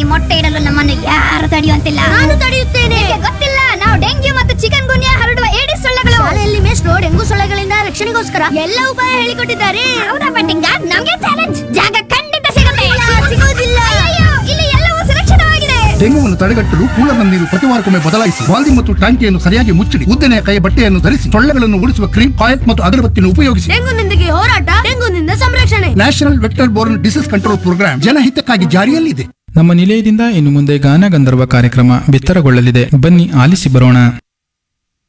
ಮೊಟ್ಟೆ ಇಡಲು ನಮ್ಮನ್ನು ಯಾರು ತಡೆಯುವಂತಿಲ್ಲ ನಾನು ತಡೆಯುತ್ತೇನೆ ನಿಮಗೆ ಗೊತ್ತಿಲ್ಲ ನಾವು ಡೆಂಗ್ಯೂ ಮತ್ತು ಚಿಕನ್ ಗುನ್ಯಾ ಹರಡುವ ಏಡಿಸ್ ಸೊಳ್ಳೆಗಳು ಶಾಲೆಯಲ್ಲಿ ಮೇಷ್ಟ್ರು ಡೆಂಗು ಸೊಳ್ಳೆಗಳಿಂದ ರಕ್ಷಣೆಗೋಸ್ಕರ ಎಲ್ಲ ಉಪಾಯ ಹೇಳಿಕೊಟ್ಟಿದ್ದಾರೆ ಹೌದಾ ಪಟ್ಟಿಂಗ ನಮ್ಗೆ ಚಾಲೆಂಜ್ ಜಾಗ ಖಂಡಿತ ಸಿಗುತ್ತೆ ಸಿಗೋದಿಲ್ಲ. ಅಯ್ಯಯ್ಯೋ, ಇಲ್ಲಿ ಎಲ್ಲವೂ ಸುರಕ್ಷಿತವಾಗಿದೆ ಡೆಂಗುವನ್ನು ತಡೆಗಟ್ಟಲು ಕೂಲರ್ನ ನೀರು ಪ್ರತಿವಾರಕ್ಕೊಮ್ಮೆ ಬದಲಾಯಿಸಿ ಬಾಲ್ದಿ ಮತ್ತು ಟಾಂಕಿಯನ್ನು ಸರಿಯಾಗಿ ಮುಚ್ಚಿಡಿ ಉದ್ದನೆಯ ಕೈ ಬಟ್ಟೆಯನ್ನು ಧರಿಸಿ ಸೊಳ್ಳೆಗಳನ್ನು ಓಡಿಸುವ ಕ್ರೀಮ್ ಕಾಯಕ್ ಮತ್ತು ಅಗರಬತ್ತಿಯನ್ನು ಉಪಯೋಗಿಸಿ ಡೆಂಗುನೊಂದಿಗೆ ಹೋರಾಟ ಡೆಂಗುನಿಂದ ಸಂರಕ್ಷಣೆ national vector borne disease control programme ಜನಹಿತಕ್ಕಾಗಿ ಜಾರಿಯಲ್ಲಿದೆ ನಮ್ಮ ನಿಲಯದಿಂದ ಇನ್ನು ಮುಂದೆ ಗಾನ ಗಂಧರ್ವ ಕಾರ್ಯಕ್ರಮ ಬಿತ್ತರಗೊಳ್ಳಲಿದೆ ಬನ್ನಿ ಆಲಿಸಿ ಬರೋಣ